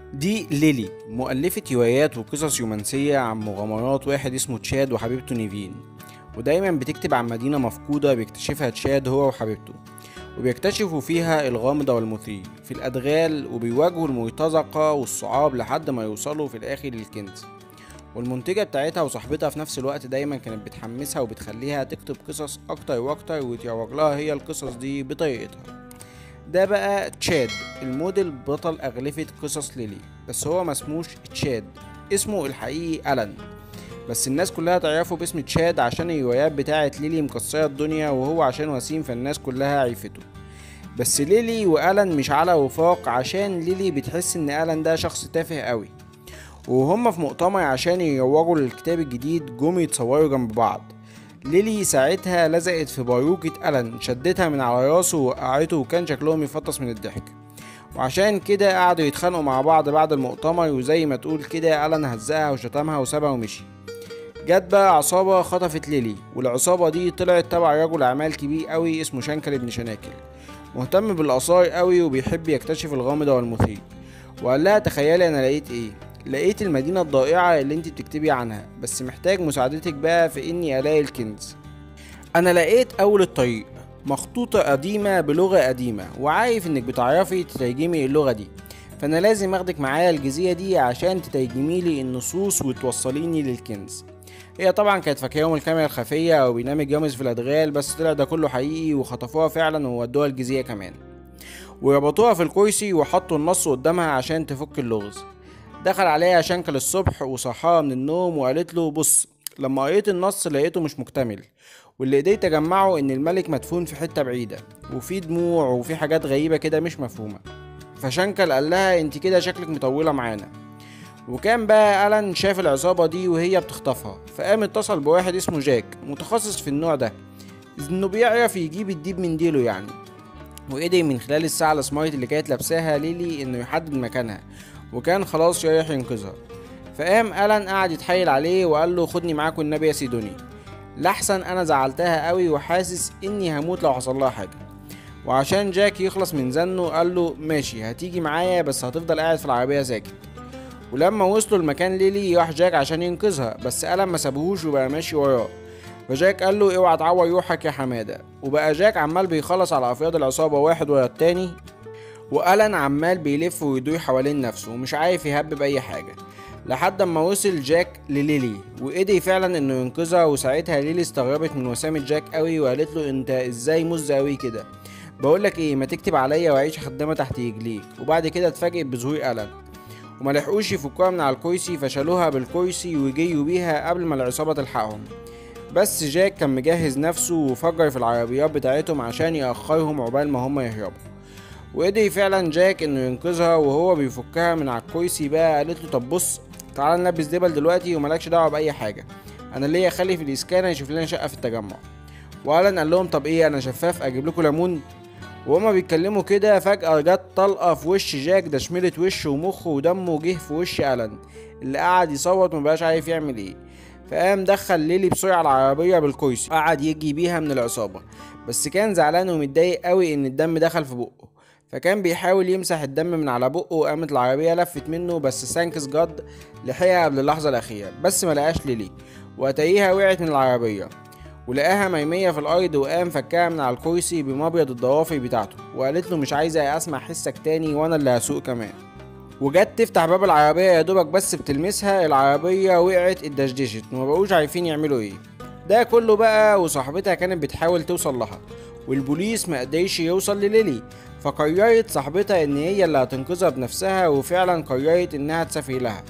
دي ليلي مؤلفة روايات وقصص رومانسية عن مغامرات واحد اسمه تشاد وحبيبته نيفين ودايما بتكتب عن مدينة مفقودة بيكتشفها تشاد هو وحبيبته وبيكتشفوا فيها الغامضة والمثير في الأدغال وبيواجهوا المرتزقة والصعاب لحد ما يوصلوا في الآخر للكنز والمنتجة بتاعتها وصاحبتها في نفس الوقت دايما كانت بتحمسها وبتخليها تكتب قصص أكتر وأكتر وتروج لها هي القصص دي بطريقتها ده بقى تشاد الموديل بطل أغلفة قصص ليلي بس هو مسموش تشاد اسمه الحقيقي ألان بس الناس كلها تعرفه باسم تشاد عشان الروايات بتاعة ليلي مكسرة الدنيا وهو عشان وسيم فالناس كلها عرفته بس ليلي وألان مش على وفاق عشان ليلي بتحس ان ألان ده شخص تافه قوي وهم في مؤتمر عشان يروجوا للكتاب الجديد جم يتصوروا جنب بعض ليلي ساعتها لزقت في باروكة ألان شدتها من على راسه ووقعته وكان شكلهم يفطس من الضحك وعشان كده قعدوا يتخانقوا مع بعض بعد المؤتمر وزي ما تقول كده ألان هزقها وشتمها وسابها ومشي جت بقى عصابة خطفت ليلي والعصابة دي طلعت تبع رجل أعمال كبير قوي اسمه شانكل ابن شناكل مهتم بالآثار قوي وبيحب يكتشف الغامضة والمثير وقال لها تخيلي أنا لقيت إيه لقيت المدينة الضائعة اللي انت بتكتبي عنها بس محتاج مساعدتك بقى في اني الاقي الكنز انا لقيت اول الطريق مخطوطة قديمة بلغة قديمة وعارف انك بتعرفي تترجمي اللغة دي فانا لازم اخدك معايا الجزيرة دي عشان تترجمي لي النصوص وتوصليني للكنز هي طبعا كانت فاكراهم الكاميرا الخفية او برنامج يومز في الادغال بس طلع ده كله حقيقي وخطفوها فعلا وودوها الجزيرة كمان وربطوها في الكرسي وحطوا النص قدامها عشان تفك اللغز دخل عليها شنكل الصبح وصحاها من النوم وقالت له بص لما قريت النص لقيته مش مكتمل واللي ايديه تجمعوا ان الملك مدفون في حته بعيده وفي دموع وفي حاجات غريبه كده مش مفهومه فشنكل قال لها انت كده شكلك مطوله معانا وكان بقى ألان شاف العصابة دي وهي بتخطفها فقام اتصل بواحد اسمه جاك متخصص في النوع ده انه بيعرف يجيب الديب من ديله يعني وقدر من خلال الساعة السمارت اللي كانت لابساها ليلي انه يحدد مكانها وكان خلاص رايح ينقذها فقام ألان قعد يتحايل عليه وقال له خدني معاك والنبي يا سيدوني لحسن انا زعلتها قوي وحاسس اني هموت لو حصل لها حاجه وعشان جاك يخلص من زنه قال له ماشي هتيجي معايا بس هتفضل قاعد في العربيه ساكت ولما وصلوا المكان ليلي راح جاك عشان ينقذها بس ألان ما سابهوش وبقى ماشي وراه فجاك قال له اوعى تعور روحك يا حماده وبقى جاك عمال بيخلص على افراد العصابه واحد ورا التاني وألان عمال بيلف ويدور حوالين نفسه ومش عارف يهبب أي حاجة لحد ما وصل جاك لليلي وقدر فعلا انه ينقذها وساعتها ليلي استغربت من وسامة جاك قوي وقالت له انت ازاي مز قوي كده بقولك ايه ما تكتب عليا واعيش خدامة تحت رجليك وبعد كده اتفاجئ بظهور ألان وما لحقوش يفكوها من على الكرسي فشالوها بالكرسي وجيوا بيها قبل ما العصابة تلحقهم بس جاك كان مجهز نفسه وفجر في العربيات بتاعتهم عشان يأخرهم عقبال ما هما يهربوا وقدر فعلا جاك انه ينقذها وهو بيفكها من على الكرسي بقى قالت له طب بص تعالى نلبس دبل دلوقتي وملكش دعوه باي حاجه انا ليا خلي في الاسكان يشوف لنا شقه في التجمع وألان قال لهم طب ايه انا شفاف اجيب لكم ليمون وهما بيتكلموا كده فجأة جت طلقة في وش جاك ده شملت وشه ومخه ودمه جه في وش ألان اللي قعد يصوت ومبقاش عارف يعمل ايه فقام دخل ليلي بسرعة العربية بالكويس قعد يجي بيها من العصابة بس كان زعلان ومتضايق قوي ان الدم دخل في بقه فكان بيحاول يمسح الدم من على بقه وقامت العربية لفت منه بس سانكس جاد لحقها قبل اللحظة الأخيرة بس ما لقاش ليلي وأتايها وقعت من العربية ولقاها مرمية في الأرض وقام فكها من على الكرسي بمبيض الضوافر بتاعته وقالت له مش عايزة أسمع حسك تاني وأنا اللي هسوق كمان وجت تفتح باب العربية يا دوبك بس بتلمسها العربية وقعت اتدشدشت وما بقوش عارفين يعملوا ايه ده كله بقى وصاحبتها كانت بتحاول توصل لها والبوليس ما قدرش يوصل لليلي فقررت صاحبتها ان هي اللي هتنقذها بنفسها وفعلا قررت انها تسافر لها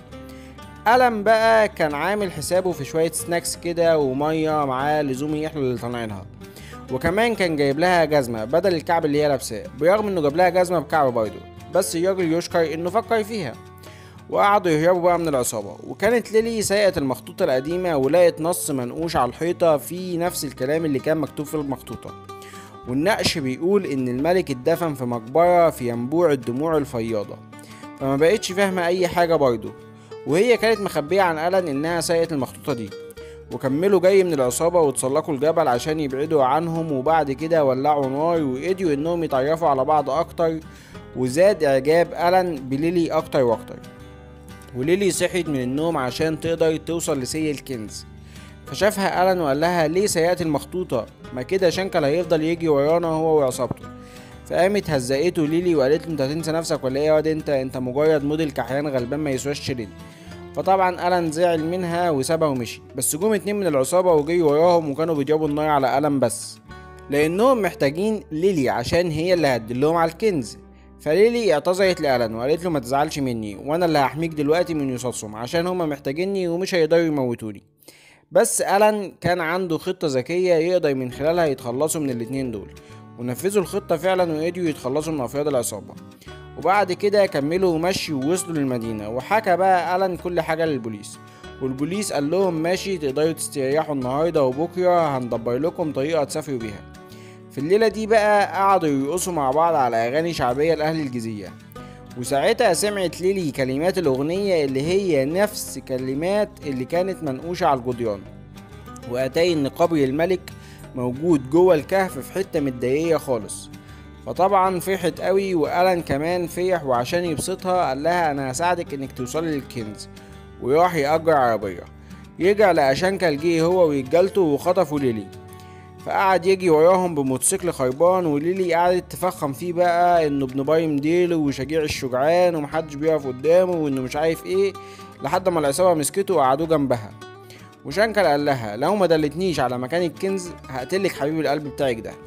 ألم بقى كان عامل حسابه في شوية سناكس كده ومية معاه لزوم يحلو اللي طالعينها وكمان كان جايب لها جزمة بدل الكعب اللي هي لابساه برغم انه جاب لها جزمة بكعب برضه بس الراجل يشكر انه فكر فيها وقعدوا يهربوا بقى من العصابة وكانت ليلي سايقة المخطوطة القديمة ولقت نص منقوش على الحيطة فيه نفس الكلام اللي كان مكتوب في المخطوطة والنقش بيقول إن الملك اتدفن في مقبرة في ينبوع الدموع الفياضة فما بقتش فاهمة أي حاجة برضه وهي كانت مخبية عن ألان إنها سايقة المخطوطة دي وكملوا جاي من العصابة وتسلقوا الجبل عشان يبعدوا عنهم وبعد كده ولعوا نار وقدروا إنهم يتعرفوا على بعض أكتر وزاد إعجاب ألان بليلي أكتر وأكتر وليلي صحيت من النوم عشان تقدر توصل لسي الكنز فشافها ألان وقال لها ليه سيئات المخطوطة ما كده شانكل هيفضل يجي ورانا هو وعصابته فقامت هزقته ليلي وقالت له انت هتنسى نفسك ولا ايه يا واد انت انت مجرد موديل كحيان غلبان ما يسواش شيلين فطبعا ألان زعل منها وسابها ومشي بس جم اتنين من العصابة وجريوا وراهم وكانوا بيضربوا النار على ألان بس لأنهم محتاجين ليلي عشان هي اللي هتدلهم على الكنز فليلي اعتذرت لألان وقالت له ما تزعلش مني وانا اللي هحميك دلوقتي من يصاصهم عشان هما محتاجيني ومش هيقدروا يموتوني بس ألان كان عنده خطة ذكية يقدر من خلالها يتخلصوا من الاتنين دول ونفذوا الخطة فعلا وقدروا يتخلصوا من أفراد العصابة وبعد كده كملوا مشي ووصلوا للمدينة وحكى بقى ألان كل حاجة للبوليس والبوليس قال لهم ماشي تقدروا تستريحوا النهاردة وبكرة هندبر لكم طريقة تسافروا بيها في الليلة دي بقى قعدوا يرقصوا مع بعض على أغاني شعبية لأهل الجزيرة وساعتها سمعت ليلي كلمات الأغنية اللي هي نفس كلمات اللي كانت منقوشة على الجدران وأتاري إن قبر الملك موجود جوه الكهف في حتة متضايقة خالص فطبعا فرحت قوي وألان كمان فرح وعشان يبسطها قال لها أنا هساعدك إنك توصلي للكنز وراح يأجر عربية يرجع لقى شانكل جه هو ورجالته وخطفوا ليلي فقعد يجي وراهم بموتوسيكل خربان وليلي قعدت تفخم فيه بقى انه ابن بايم ديل وشجيع الشجعان ومحدش بيقف قدامه وانه مش عارف ايه لحد ما العصابة مسكته وقعدوه جنبها وشانكل قال لها لو ما دلتنيش على مكان الكنز هقتلك حبيب القلب بتاعك ده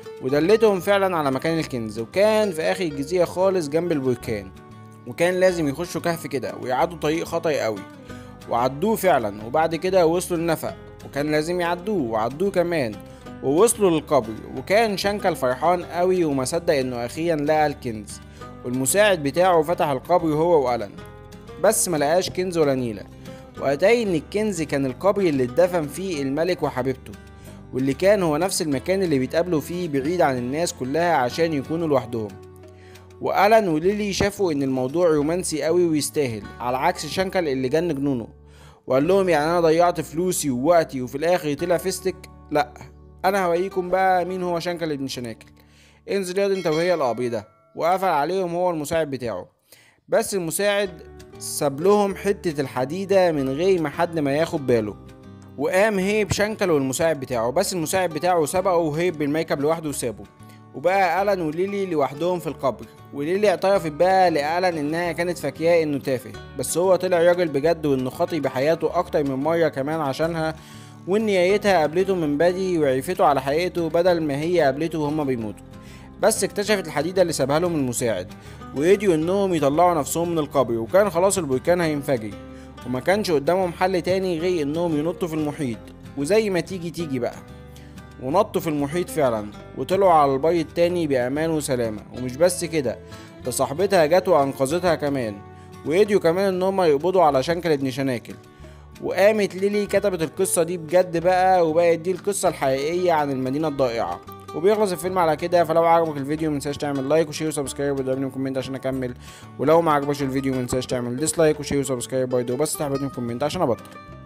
ودلتهم فعلا على مكان الكنز وكان في اخر الجزيرة خالص جنب البركان وكان لازم يخشوا كهف كده ويعدوا طريق خطر قوي وعدوه فعلا وبعد كده وصلوا النفق وكان لازم يعدوه وعدوه كمان ووصلوا للقبر وكان شانكل فرحان قوي وما صدق انه اخيرا لقى الكنز والمساعد بتاعه فتح القبر هو وألن بس ما لقاش كنز ولا نيلة وأتاري إن الكنز كان القبر اللي اتدفن فيه الملك وحبيبته واللي كان هو نفس المكان اللي بيتقابلوا فيه بعيد عن الناس كلها عشان يكونوا لوحدهم وألان وليلي شافوا إن الموضوع رومانسي قوي ويستاهل على عكس شانكل اللي جن جنونه وقال لهم يعني أنا ضيعت فلوسي ووقتي وفي الآخر طلع فيستك لأ أنا هوريكم بقى مين هو شانكل ابن شناكل انزل ياض انت وهي القبر ده وقفل عليهم هو المساعد بتاعه بس المساعد ساب لهم حتة الحديدة من غير ما حد ما ياخد باله وقام هيب شانكل والمساعد بتاعه بس المساعد بتاعه سبقه وهيب بالميك اب لوحده وسابه وبقى ألان وليلي لوحدهم في القبر وليلي اعترفت بقى لألان إنها كانت فاكياه إنه تافه بس هو طلع راجل بجد وإنه خاطي بحياته أكتر من مرة كمان عشانها وإن نهايتها قابلته من بدري وعرفته على حقيقته بدل ما هي قابلته وهما بيموتوا بس اكتشفت الحديدة اللي سابها لهم المساعد وقدروا إنهم يطلعوا نفسهم من القبر وكان خلاص البركان هينفجر وما كانش قدامهم حل تاني غير إنهم ينطوا في المحيط وزي ما تيجي تيجي بقى ونطوا في المحيط فعلا وطلعوا على البر التاني بأمان وسلامة ومش بس كده ده صاحبتها جت وأنقذتها كمان وقدروا كمان إن هما يقبضوا على شنكل ابن شناكل وقامت ليلي كتبت القصة دي بجد بقى وبقت دي القصة الحقيقية عن المدينة الضائعة وبيخلص الفيلم على كده فلو عجبك الفيديو متنساش تعمل لايك وشير وسبسكرايب وتدعمني كومنت عشان اكمل ولو ما عجبكش الفيديو متنساش تعمل ديسلايك وشير وسبسكرايب برضه بس تحبطني كومنت عشان ابطل